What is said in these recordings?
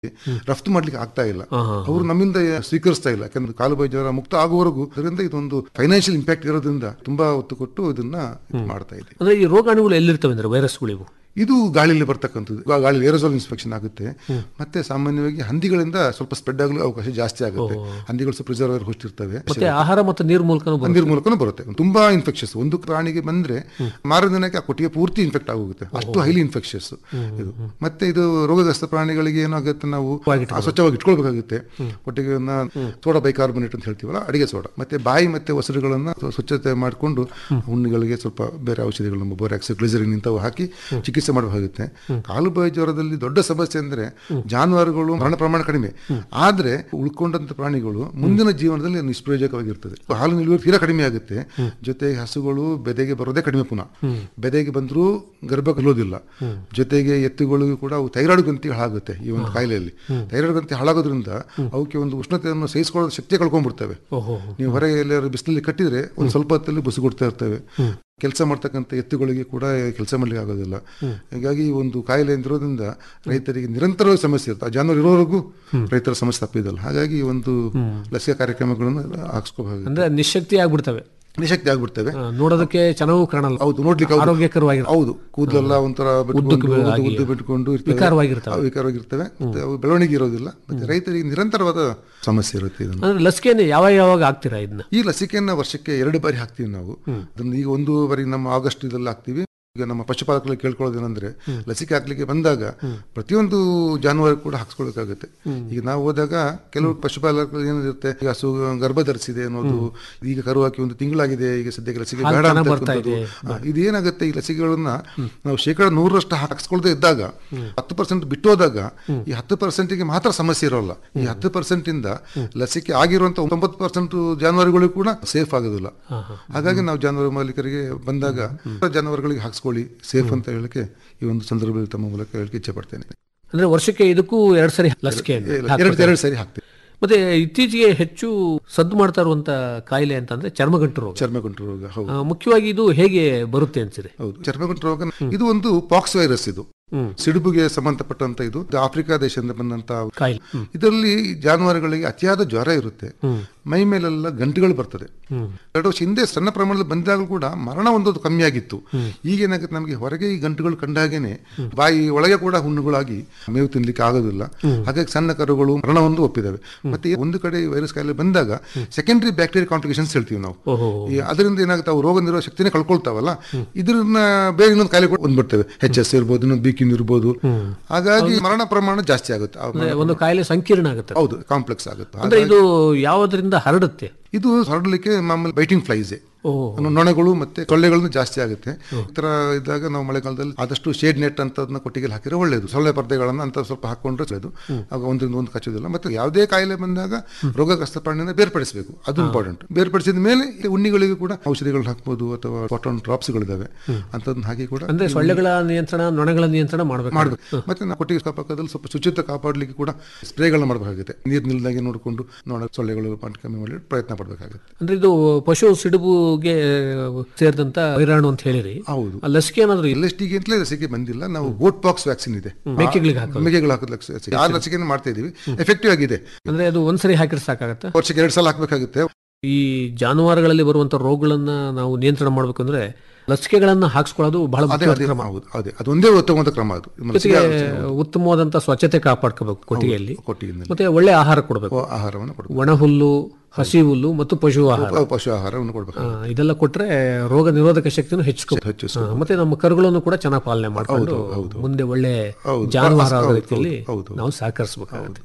ರಫ್ತು ಮಾಡ್ಲಿಕ್ಕೆ ಆಗ್ತಾ ಇಲ್ಲ ಹಾ, ಹಾ, ಅವರು ನಮ್ಮಿಂದ ಸ್ವೀಕರಿಸ್ತಾ ಇಲ್ಲ ಯಾಕಂದ್ರೆ ಕಾಲುಬಾಯಿ ಜ್ವರ ಮುಕ್ತ ಆಗುವವರೆಗೂ ಅದರಿಂದ ಇದೊಂದು ಫೈನಾನ್ಷಿಯಲ್ ಇಂಪ್ಯಾಕ್ಟ್ ಇರೋದ್ರಿಂದ ತುಂಬಾ ಒತ್ತು ಕೊಟ್ಟು ಇದನ್ನ ಇದ್ ಮಾಡ್ತಾ ಇದೆ ಅಂದ್ರೆ ಈ ರೋಗಾಣುಗಳು ಎಲ್ಲಿರ್ತವೆ ಅಂದ್ರೆ ವೈರಸ್ಗಳು ಇವು ಇದು ಗಾಳಿಯಲ್ಲಿ ಬರ್ತಕ್ಕಂಥದ್ದು ಗಾ- ಗಾಳಿ ಏರೋಸಾಲ್ ಇನ್ಸ್ಪೆಕ್ಷನ್ ಆಗುತ್ತೆ ಮತ್ತೆ ಸಾಮಾನ್ಯವಾಗಿ ಹಂದಿಗಳಿಂದ ಸ್ವಲ್ಪ ಸ್ಪ್ರೆಡ್ ಆಗಲು ಅವಕಾಶ ಜಾಸ್ತಿ ಆಗುತ್ತೆ ಹಂದಿಗಳು ಸ್ವಲ್ಪ ಪ್ರಿಸರ್ವರ್ ಹೊಷ್ಟಿರ್ತವೆ ಮತ್ತೆ ಆಹಾರ ಮತ್ತು ನೀರು ಮೂಲಕನೂ ಬರುತ್ತೆ. ಹಂದಿರ ಮೂಲಕನೂ ಬರುತ್ತೆ ತುಂಬಾ ಇನ್ಫೆಕ್ಷಸ್ ಒಂದು ಪ್ರಾಣಿಗೆ ಬಂದ್ರೆ ಮಾರ ದಿನಕ್ಕೆ ಆ ಕೊಟ್ಟಿಗೆ ಪೂರ್ತಿ ಇನ್ಫೆಕ್ಟ್ ಆಗೋಗುತ್ತೆ ಅಷ್ಟು ಹೈಲಿ ಇನ್ಫೆಕ್ಷಸ್ ಇದು ಮತ್ತೆ ಇದು ರೋಗಗ್ರಸ್ತ ಪ್ರಾಣಿಗಳಿಗೆ ಏನಾಗುತ್ತೆ ನಾವು ಆ ಸ್ವಚ್ಛವಾಗಿ ಇಟ್ಕೊಳ್ಬೇಕಾಗುತ್ತೆ ಕೊಟ್ಟಿಗೆ ಸೋಡಾ ಬೈಕಾರ್ಬನೇಟ್ ಅಂತ ಹೇಳ್ತೀವಲ್ಲ ಅಡಿಗೆ ಸೋಡಾ ಮತ್ತೆ ಬಾಯಿ ಮತ್ತೆ ಒಸರುಗಳನ್ನ ಸ್ವಚ್ಛತೆ ಮಾಡಿಕೊಂಡು ಹುಣ್ಣುಗಳಿಗೆ ಸ್ವಲ್ಪ ಬೇರೆ ಔಷಧಿಗಳು ಬೋರಾಕ್ಸ್ ಗ್ಲಿಸರಿನ್ ಇಂಥವು ಹಾಕಿ ಚಿಕಿತ್ಸೆ ಮಾಡಬೇಕಾಗುತ್ತೆ ಕಾಲುಬಾಯಿ ಜ್ವರದಲ್ಲಿ ದೊಡ್ಡ ಸಮಸ್ಯೆ ಅಂದ್ರೆ ಜಾನುವಾರುಗಳು ಮರಣ ಪ್ರಮಾಣ ಕಡಿಮೆ ಆದ್ರೆ ಉಳ್ಕೊಂಡಂತ ಪ್ರಾಣಿಗಳು ಮುಂದಿನ ಜೀವನದಲ್ಲಿ ನಿಷ್ಪ್ರಯೋಜಕವಾಗಿರ್ತದೆ ಹಾಲು ನಿಲುವರಿ ತೀರಾ ಕಡಿಮೆ ಆಗುತ್ತೆ ಜೊತೆಗೆ ಹಸುಗಳು ಬೆದೆಗೆ ಬರೋದೇ ಕಡಿಮೆ ಪುನಃ ಬೆದೆಗೆ ಬಂದರೂ ಗರ್ಭ ಕಲೋದಿಲ್ಲ ಜೊತೆಗೆ ಎತ್ತುಗಳಿಗೂ ಕೂಡ ಅವು ಥೈರಾಯ್ಡ್ ಗಂತಿ ಹಾಳಾಗುತ್ತೆ ಈ ಒಂದು ಕಾಯಿಲೆಯಲ್ಲಿ ಥೈರಾಯ್ಡ್ ಗಂತಿ ಹಾಳಾಗೋದ್ರಿಂದ ಅವಕ್ಕೆ ಒಂದು ಉಷ್ಣತೆಯನ್ನು ಸಹಿಸಿಕೊಳ್ಳೋ ಶಕ್ತಿ ಕಳ್ಕೊಂಡ್ಬಿಡ್ತವೆ ಓಹೋ ನೀವು ಹೊರಗೆ ಎಲ್ಲಾದ್ರೂ ಬಿಸಿಲಲ್ಲಿ ಕಟ್ಟಿದ್ರೆ ಒಂದು ಸ್ವಲ್ಪ ಹೊತ್ತಲ್ಲಿ ಬುಸುಗುಡ್ತಾ ಇರ್ತವೆ ಕೆಲಸ ಮಾಡ್ತಕ್ಕಂಥ ಎತ್ತುಗಳಿಗೆ ಕೂಡ ಕೆಲಸ ಮಾಡ್ಲಿಕ್ಕೆ ಆಗೋದಿಲ್ಲ ಹೀಗಾಗಿ ಈ ಒಂದು ಕಾಯಿಲೆ ಇರೋದ್ರಿಂದ ರೈತರಿಗೆ ನಿರಂತರವಾಗಿ ಸಮಸ್ಯೆ ಇರುತ್ತೆ ಆ ಜಾನುವಾರು ಇರೋವರೆಗೂ ರೈತರ ಸಮಸ್ಯೆ ತಪ್ಪಿದಲ್ಲ ಹಾಗಾಗಿ ಈ ಒಂದು ಲಸಿಕಾ ಕಾರ್ಯಕ್ರಮಗಳನ್ನು ಹಾಕ್ಸ್ಕೋಬಹುದು ಅಂದ್ರೆ ನಿಶಕ್ತಿ ಆಗ್ಬಿಡ್ತವೆ ನಿಶಕ್ತಿ ಆಗ್ಬಿಡ್ತವೆ ಆ, ನೋಡೋದಕ್ಕೆ ಚೆನ್ನಾಗೂ ಕಾಣಲ್ಲ ಹೌದು ನೋಡ್ಲಿಕ್ಕೆ ಹೌದು. ಆರೋಗ್ಯಕರವಾಗಿ ಹೌದು ಕೂದಲೆಲ್ಲ ಒಂಥರ ಬಿಟ್ಕೊಂಡು, ಉದ್ದಕ್ಕೆ ಉದ್ದ- ಆಗಿ ಉದ್ದ ಬಿಟ್ಕೊಂಡು ಇರ್ತವೆ. ವಿಕಾರವಾಗಿರ್ತವೆ. ಅವು ವಿಕಾರವಾಗಿರ್ತವೆ ಮತ್ತೆ ಅವು ಬೆಳವಣಿಗೆ ಇರೋದಿಲ್ಲ ಮತ್ತೆ ರೈತರಿಗೆ ನಿರಂತರವಾದ ಸಮಸ್ಯೆ ಇರುತ್ತೆ ಇದನ್ನು ಅಂದ್ರೆ ಲಸಿಕೆಯನ್ನು ಯಾವಾಗ ಯಾವಾಗ ಹಾಕ್ತೀರಾ ಇದನ್ನ ಈ ಲಸಿಕೆಯನ್ನ ವರ್ಷಕ್ಕೆ ಎರಡು ಬಾರಿ ಹಾಕ್ತೀವಿ ನಾವು ಅದನ್ನ ಈಗ ಒಂದು ಬಾರಿ ನಮ್ಮ ಆಗಸ್ಟ್ ಇದರಲ್ಲಿ ಹಾಕ್ತೀವಿ ಈಗ ನಮ್ಮ ಪಶುಪಾಲಕರಲ್ಲಿ ಕೇಳ್ಕೊಳ್ಳೋದೇನೆಂದ್ರೆ ಲಸಿಕೆ ಹಾಕ್ಲಿಕ್ಕೆ ಬಂದಾಗ ಪ್ರತಿಯೊಂದು ಜಾನುವಾರು ಕೂಡ ಹಾಕ್ಸ್ಕೊಳ್ಬೇಕಾಗುತ್ತೆ ಈಗ ನಾವು ಹೋದಾಗ ಕೆಲವು ಪಶುಪಾಲಕರು ಏನಿರುತ್ತೆ ಈಗ ಹಸು ಗರ್ಭ ಧರಿಸಿದೆ ಅನ್ನೋದು ಈಗ ಕರು ಹಾಕಿ ಒಂದು ತಿಂಗಳಾಗಿದೆ ಈಗ ಸದ್ಯಕ್ಕೆ ಲಸಿಕೆ ಹಾಲು ಬೇಡ ಅಂತ ಚೆನ್ನಾಗ್ ಬರ್ತಾ ಹೇಳ್ಕೊಂಥದ್ದು. ಆ, ಇದು ಏನಾಗುತ್ತೆ ಈ ಲಸಿಕೆಗಳನ್ನ ನಾವು ಶೇಕಡ ನೂರರಷ್ಟು ಹಾಕ್ಸ್ಕೊಳ್ದೇ ಇದ್ದಾಗ ಹತ್ತು ಪರ್ಸೆಂಟ್ ಬಿಟ್ಟೋದಾಗ ಈ ಹತ್ತು ಪರ್ಸೆಂಟಿಗೆ ಮಾತ್ರ ಸಮಸ್ಯೆ ಇರೋಲ್ಲ ಈ ಹತ್ತು ಪರ್ಸೆಂಟ್ ಇಂದ ಲಸಿಕೆ ಆಗಿರುವಂತ ತೊಂಬತ್ತು ಪರ್ಸೆಂಟ್ ಜಾನುವಾರುಗಳು ಕೂಡ ಸೇಫ್ ಆಗೋದಿಲ್ಲ ಹಾಗಾಗಿ ನಾವು ಜಾನುವಾರು ಮಾಲೀಕರಿಗೆ ಬಂದಾಗ ಜಾನುವಾರುಗಳಿಗೆ ಹಾಕ್ಸ್ಕೊಳ್ಳಿ ಸೇಫ್ ಅಂತ ಹೇಳಕ್ಕೆ ಈ ಒಂದು ಸಂದರ್ಭದಲ್ಲಿ ತಮ್ಮ ಮೂಲಕ ಹೇಳಕ್ಕೆ ಇಚ್ಛೆ ಪಡ್ತೇನೆ ಅಂದ್ರೆ ವರ್ಷಕ್ಕೆ ಇದಕ್ಕೂ ಎರಡ್ ಸರಿ ಲಸಿಕೆಯನ್ನು ಎರಡು ಎರಡು ಸರಿ ಹಾಕ್ತೀವಿ ಮತ್ತೆ ಇತ್ತೀಚೆಗೆ ಹೆಚ್ಚು ಸದ್ದು ಮಾಡ್ತಾ ಇರುವಂತ ಕಾಯಿಲೆ ಅಂತಂದ್ರೆ ಚರ್ಮಗಂಟು ರೋಗ ಚರ್ಮಗಂಟು ರೋಗ ಹೌದು ಆ, ಮುಖ್ಯವಾಗಿ ಇದು ಹೇಗೆ ಬರುತ್ತೆ ಅನ್ಸಿದೆ ಹೌದು ಚರ್ಮಗಂಟು ರೋಗ ಇದು ಒಂದು ಪಾಕ್ಸ್ ವೈರಸ್ ಇದು ಸಿಡುಬುಗೆ ಸಂಬಂಧಪಟ್ಟಂತ ಇದು ಇದು ಆಫ್ರಿಕಾ ದೇಶದಿಂದ ಬಂದಂತ ಕಾಯಿಲೆ ಇದರಲ್ಲಿ ಜಾನುವಾರುಗಳಿಗೆ ಅತಿಯಾದ ಜ್ವರ ಇರುತ್ತೆ ಮೈ ಮೇಲೆಲ್ಲ ಗಂಟುಗಳು ಬರ್ತದೆ ಎರಡು ವರ್ಷ ಹಿಂದೆ ಸಣ್ಣ ಪ್ರಮಾಣದಲ್ಲಿ ಬಂದಾಗಲೂ ಕೂಡ ಮರಣ ಒಂದೊಂದು ಕಮ್ಮಿ ಆಗಿತ್ತು ಈಗ ಏನಾಗುತ್ತೆ ನಮಗೆ ಹೊರಗೆ ಈ ಗಂಟುಗಳು ಕಂಡಾಗೇನೆ ಬಾಯಿ ಒಳಗೆ ಕೂಡ ಹುಣ್ಣುಗಳಾಗಿ ಮೇವು ತಿನ್ಲಿಕ್ಕೆ ಆಗೋದಿಲ್ಲ ಹಾಗಾಗಿ ಸಣ್ಣ ಕರುಗಳು ಮರಣವನ್ನು ಒಪ್ಪಿದಾವೆ ಮತ್ತೆ ಒಂದು ಕಡೆ ಈ ವೈರಸ್ ಕಾಯಿಲೆ ಬಂದಾಗ ಸೆಕೆಂಡರಿ ಬ್ಯಾಕ್ಟೀರಿಯಾ ಕಾಂಪ್ಲಿಕೇಶನ್ಸ್ ಹೇಳ್ತೀವಿ ನಾವು ಓಹೋ ಈ ಅದರಿಂದ ಏನಾಗುತ್ತೆ ಅವು ರೋಗ ನಿರೋಧಕ ಶಕ್ತಿನೇ ಕಳ್ಕೊಳ್ತಾವಲ್ಲ ಇದನ್ನ ಬೇರೆ ಇನ್ನೊಂದು ಕಾಯಿಲೆ ಕೂಡ ಬಂದ್ಬಿಡ್ತೇವೆ ಎಚ್ ಎಸ್ ಇರ್ಬೋದು ಇನ್ನೊಂದು ಬಿಕಿನ್ ಇರ್ಬೋದು ಹಾಗಾಗಿ ಮರಣ ಪ್ರಮಾಣ ಜಾಸ್ತಿ ಆಗುತ್ತೆ ಆ ಅಂದ್ರೆ ಒಂದು ಕಾಯಿಲೆ ಸಂಕೀರ್ಣ ಆಗುತ್ತೆ ಹೌದು ಕಾಂಪ್ಲೆಕ್ಸ್ ಆಗುತ್ತೆ ಅಂದ್ರೆ ಇದು ಯಾವುದರಿಂದ ಹರಡುತ್ತೆ ಇದು ಹರಡಲಿಕ್ಕೆ ಮಾಮೂಲಿ ಬೈಟಿಂಗ್ ಫ್ಲೈಸೆ ಓಹೋ ನೊಣಗಳು ಮತ್ತೆ ಸೊಳ್ಳೆಗಳನ್ನು ಜಾಸ್ತಿ ಆಗುತ್ತೆ ಈ ತರ ಇದ್ದಾಗ ನಾವು ಮಳೆಗಾಲದಲ್ಲಿ ಆದಷ್ಟು ಶೇಡ್ ನೆಟ್ ಅಂತದನ್ನ ಕೊಟ್ಟಿಗೆ ಹಾಕಿದ್ರೆ ಒಳ್ಳೇದು ಸೊಳ್ಳೆ ಪರ್ದೆಗಳನ್ನ ಅಂತ ಸ್ವಲ್ಪ ಹಾಕೊಂಡ್ರೆ ಒಳ್ಳೇದು ಆಗ ಒಂದರಿಂದ ಒಂದು ಕಚ್ಚೋದಿಲ್ಲ ಮತ್ತೆ ಯಾವುದೇ ಕಾಯಿಲೆ ಬಂದಾಗ ರೋಗಗ್ರಸ್ತ ಪ್ರಾಣಿನ ಬೇರ್ಪಡಿಸಬೇಕು ಅದು ಇಂಪಾರ್ಟೆಂಟ್ ಬೇರ್ಪಡಿಸಿದ ಮೇಲೆ ಈ ಉಣ್ಣಿಗಳಿಗೂ ಕೂಡ ಔಷಧಿಗಳು ಹಾಕ್ಬೋದು ಅಥವಾ ಕಾಟನ್ ಡ್ರಾಪ್ಸ್ಗಳಿದಾವೆ ಅಂತದನ್ನ ಹಾಕಿ ಕೂಡ ಅಂದ್ರೆ ಸೊಳ್ಳೆಗಳ ನಿಯಂತ್ರಣ ನೊಣಗಳ ನಿಯಂತ್ರಣ ಮಾಡ್ಬೇಕು ಮಾಡಬೇಕು ಮತ್ತೆ ನಾವು ಕೊಟ್ಟಿಗೆ ಪಕ್ಕದಲ್ಲಿ ಸ್ವಲ್ಪ ಶುಚಿತ್ವ ಕಾಪಾಡಲಿಕ್ಕೆ ಕೂಡ ಸ್ಪ್ರೇಗಳನ್ನ ಮಾಡಬೇಕಾಗುತ್ತೆ ನೀರು ನಿಲ್ದಾಗೆ ನೋಡಿಕೊಂಡು ನೋಡ ಸೊಳ್ಳೆಗಳು ಕಮ್ಮಿ ಮಾಡಿ ಪ್ರಯತ್ನ ಪಡಬೇಕಾಗುತ್ತೆ ಅಂದ್ರೆ ಇದು ಪಶು ಸಿಡುಬುಗೆ ಸೇರಿದಂತ ವೈರಾಣು ಅಂತ ಹೇಳಿರಿ ಹೌದು ಆ ಲಸಿಕೆ ಏನಾದ್ರು ಇಲ್ಲ ಎಲ್ ಎಸ್ ಟಿಗೆ ಅಂತಲೇ ಲಸಿಕೆ ಬಂದಿಲ್ಲ ನಾವು ಗೋಟ್ ಪಾಕ್ಸ್ ವ್ಯಾಕ್ಸಿನ್ ಇದೆ ಮೇಕೆಗಳಿಗೆ ಹಾಕೋದು ಮೇಕೆಗಳು ಹಾಕೋದು ಲಸಿಕೆ ಆ ಲಸಿಕೆಯನ್ನು ಮಾಡ್ತಾ ಇದೀವಿ ಎಫೆಕ್ಟಿವ್ ಆಗಿದೆ ಅಂದ್ರೆ ಅದು ಒಂದ್ಸರಿ ಹಾಕಿದ್ರೆ ಸಾಕಾಗತ್ತ ವರ್ಷಕ್ಕೆ ಎರಡು ಸಲ ಹಾಕ್ಬೇಕಾಗುತ್ತೆ ಈ ಜಾನುವಾರುಗಳಲ್ಲಿ ಬರುವಂತ ರೋಗಗಳನ್ನ ನಾವು ನಿಯಂತ್ರಣ ಮಾಡ್ಬೇಕಂದ್ರೆ ಲಸಿಕೆಗಳನ್ನ ಹಾಕ್ಸ್ಕೊಳ್ಳೋದು ಬಹಳ ಅದೇ ಮುಖ್ಯ ಅದೇ ಕ್ರಮ ಹೌದು ಅದೇ ಅದೊಂದೇ ಉತ್ತಮವಾದ ಕ್ರಮ ಅದು ನಮ್ಮ ಜೊತೆಗೆ ಲಸಿಕೆ ಉತ್ತಮವಾದಂತ ಸ್ವಚ್ಛತೆ ಕಾಪಾಡ್ಕೋಬೇಕು ಕೊಟ್ಟಿಗೆಯಲ್ಲಿ ಕೊಟ್ಟಿಗೆ ಮತ್ತೆ ಒಳ್ಳೆ ಆಹಾರ ಕೊಡಬೇಕು ಆಹಾರವನ್ನು ಕೊಡಬೇಕು ಒಣ ಹುಲ್ಲು ಹಸಿ ಹುಲ್ಲು ಮತ್ತು ಪಶು ಆಹಾರ ಪಶು ಆಹಾರವನ್ನು ಕೊಡಬೇಕು ಆ, ಇದೆಲ್ಲ ಕೊಟ್ರೆ ರೋಗ ನಿರೋಧಕ ಶಕ್ತಿನೂ ಹೆಚ್ಚು ಹೆಚ್ಚು ಮತ್ತೆ ನಮ್ಮ ಕರುಗಳನ್ನು ಕೂಡ ಚೆನ್ನಾಗಿ ಪಾಲನೆ ಮಾಡ್ಕೊಂಡು ಮುಂದೆ ಒಳ್ಳೆ ಹೌದು. ಜಾನುವಾರು ಹೌದು, ಆಗೋ ಹೌದು, ರೀತಿಯಲ್ಲಿ ಹೌದು. ನಾವು ಸಹಕರಿಸಬೇಕಾಗುತ್ತೆ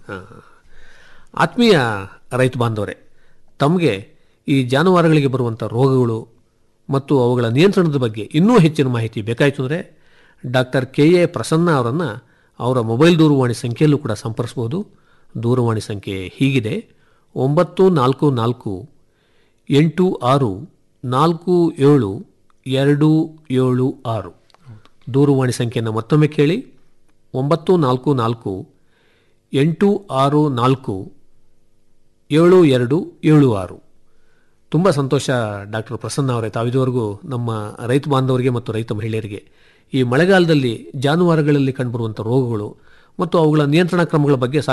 ಆತ್ಮೀಯ ರೈತ ಬಾಂಧವರೇ ತಮಗೆ ಈ ಜಾನುವಾರುಗಳಿಗೆ ಬರುವಂಥ ರೋಗಗಳು ಮತ್ತು ಅವುಗಳ ನಿಯಂತ್ರಣದ ಬಗ್ಗೆ ಇನ್ನೂ ಹೆಚ್ಚಿನ ಮಾಹಿತಿ ಬೇಕಾಯಿತು ಅಂದರೆ ಡಾಕ್ಟರ್ ಕೆ ಎ ಪ್ರಸನ್ನ ಅವರನ್ನು ಅವರ ಮೊಬೈಲ್ ದೂರವಾಣಿ ಸಂಖ್ಯೆಯಲ್ಲೂ ಕೂಡ ಸಂಪರ್ಸ್ಬೋದು ದೂರವಾಣಿ ಸಂಖ್ಯೆ ಹೀಗಿದೆ ಒಂಬತ್ತು ನಾಲ್ಕು ನಾಲ್ಕು ಎಂಟು ಆರು ನಾಲ್ಕು ಏಳು ಎರಡು ಏಳು ಆರು ದೂರವಾಣಿ ಸಂಖ್ಯೆಯನ್ನು ಮತ್ತೊಮ್ಮೆ ಕೇಳಿ ಒಂಬತ್ತು ನಾಲ್ಕು ನಾಲ್ಕು ಎಂಟು ಆರು ನಾಲ್ಕು ಏಳು ಎರಡು ಏಳು ಆರು ತುಂಬ ಸಂತೋಷ ಡಾಕ್ಟರ್ ಪ್ರಸನ್ನ ಅವರೇ ತಾವಿದುವರೆಗೂ ನಮ್ಮ ರೈತ ಬಾಂಧವರಿಗೆ ಮತ್ತು ರೈತ ಮಹಿಳೆಯರಿಗೆ ಈ ಮಳೆಗಾಲದಲ್ಲಿ ಜಾನುವಾರುಗಳಲ್ಲಿ ಕಂಡುಬರುವಂಥ ರೋಗಗಳು ಮತ್ತು ಅವುಗಳ ನಿಯಂತ್ರಣ ಕ್ರಮಗಳ ಬಗ್ಗೆ